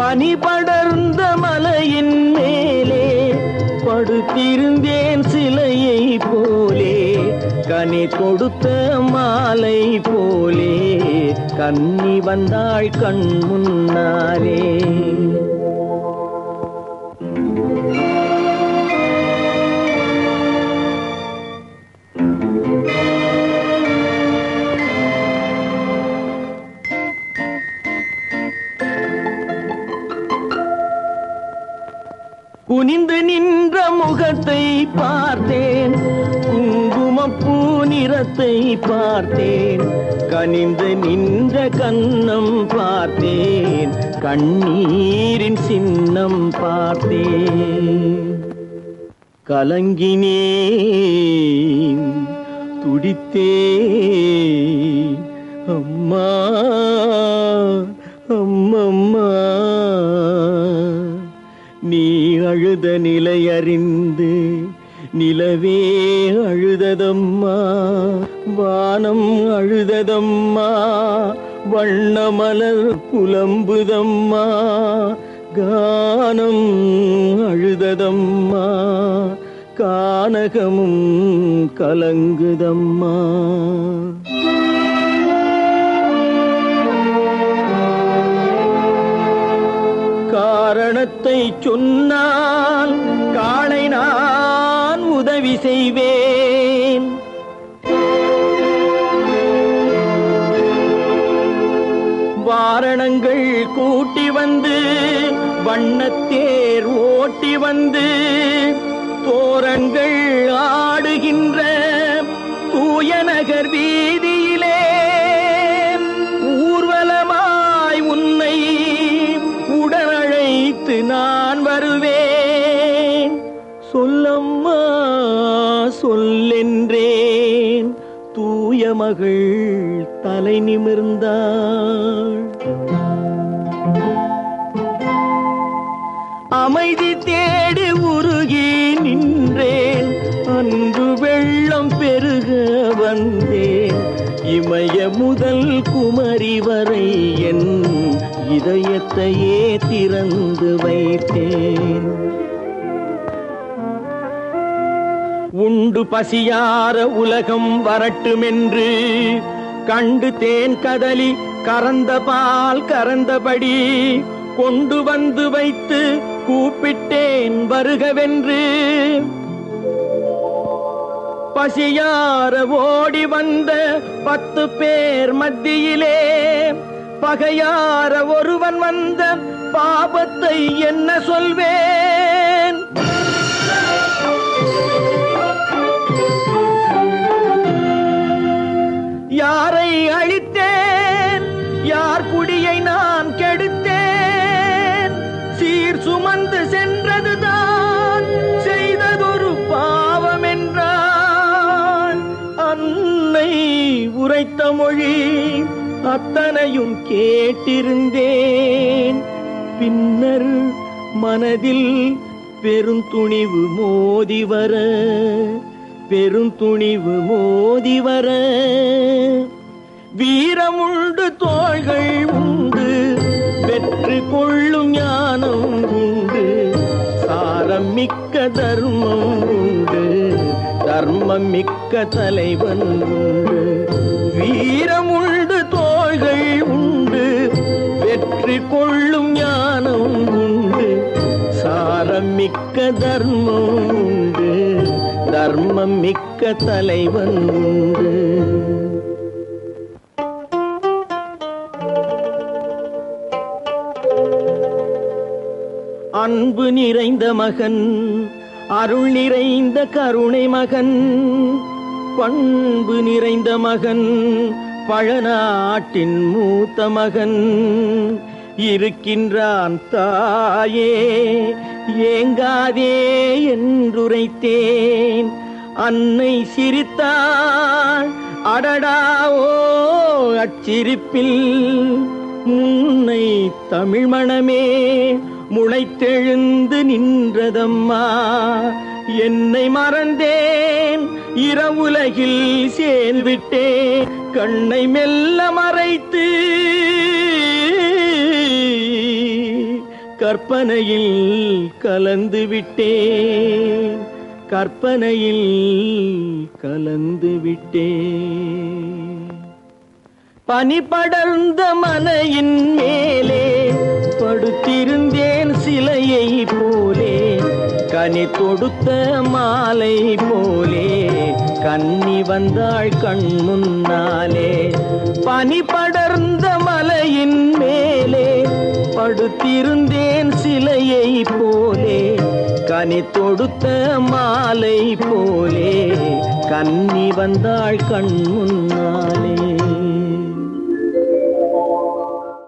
பனி படர்ந்த மலையின் மேலே படுத்திருந்தேன் சிலையை போலே கனி கொடுத்த மாலை போலே கன்னி வந்தாள் கண் முன்னாலே குனிந்து நின்ற முகத்தை பார்த்தேன் குங்குமப்பூ நிறத்தை பார்த்தேன் கனிந்து நின்ற கன்னம் பார்த்தேன் கண்ணீரின் சின்னம் பார்த்தேன் கலங்கினேன் துடித்தேன் அம்மா அம்மம்மா நீ அழுத நிலை அறிந்து நிலவே அழுததம்மா வானம் அழுததம்மா வண்ணமலர் புலம்புதம்மா கானம் அழுததம்மா கானகமும் கலங்குதம்மா காரணத்தை சொன்னால் காளை நான் உதவி செய்வேன் வாரணங்கள் கூட்டி வந்து வண்ணத்தேர் ஓட்டி வந்து தோரங்கள் ஆடுகின்ற தூய நகர் வீதியிலே ஊர்வலமாய் உன்னை உடனழைத்து நான் வருவேன் சொல்லம்மா சொல்லென்றேன் தூய மகள் தலை நிமிர்ந்தாள் அமைதி தேடி உருகி நின்றேன் அன்பு வெள்ளம் பெருக வந்தேன் இமய முதல் குமரி வரை என் இதயத்தையே திறந்து வைத்தேன் உண்டு பசியார உலகம் வரட்டுமென்று கண்டு தேன் கதலி கறந்த பால் கறந்தபடி கொண்டு வந்து வைத்து கூப்பிட்டேன் வருகவென்று பசியார ஓடி வந்த பத்து பேர் மத்தியிலே பகையார ஒருவன் வந்த பாபத்தை என்ன சொல்வேன் யாரை அழித்தேன் யார் குடியை நான் கெடுத்தேன் சீர் சுமந்து சென்றதுதான் செய்ததொரு பாவம் என்றான் அன்னை உரைத்த மொழி அத்தனையும் கேட்டிருந்தேன் பின்னர் மனதில் பெருந்துணிவு மோதி வர பெருந்துணிவு மோதி வர வீரமுண்டு தோள்கள் உண்டு வெற்றி கொள்ளும் ஞானம் உண்டு சாரம் மிக்க தர்மம் உண்டு தர்மம் மிக்க தலைவன் உண்டு வீரமுண்டு தோள்கள் உண்டு வெற்றி கொள்ளும் ஞானம் உண்டு சாரம் மிக்க தர்மம் உண்டு தர்மம் மிக்க தலைவன் உண்டு அன்பு நிறைந்த மகன் அருள் நிறைந்த கருணை மகன் பண்பு நிறைந்த மகன் பழநாட்டின் மூத்த மகன் இருக்கின்றான் தாயே ஏங்காதே என்றுரைத்தேன் அன்னை சிரித்தாள் அடடாவோ அச்சிரிப்பில் முன்னை தமிழ் மணமே முளைத்தெழுந்து நின்றதம்மா என்னை மறந்தேன் இரவுலகில் சேர்விட்டேன் கண்ணை மெல்ல மறைத்து கற்பனையில் கலந்து விட்டேன் கற்பனையில் கலந்து விட்டேன் பனி படர்ந்த மலையின் மேலே படுத்திருந்தேன் சிலையை போலே கனி தொடுத்த மாலை போலே கன்னி வந்தாள் கண் முன்னாலே பனி படர்ந்த மலையின் மேலே படுத்திருந்தேன் சிலையை போலே கனி தொடுத்த மாலை போலே கன்னி வந்தாள் கண் முன்னா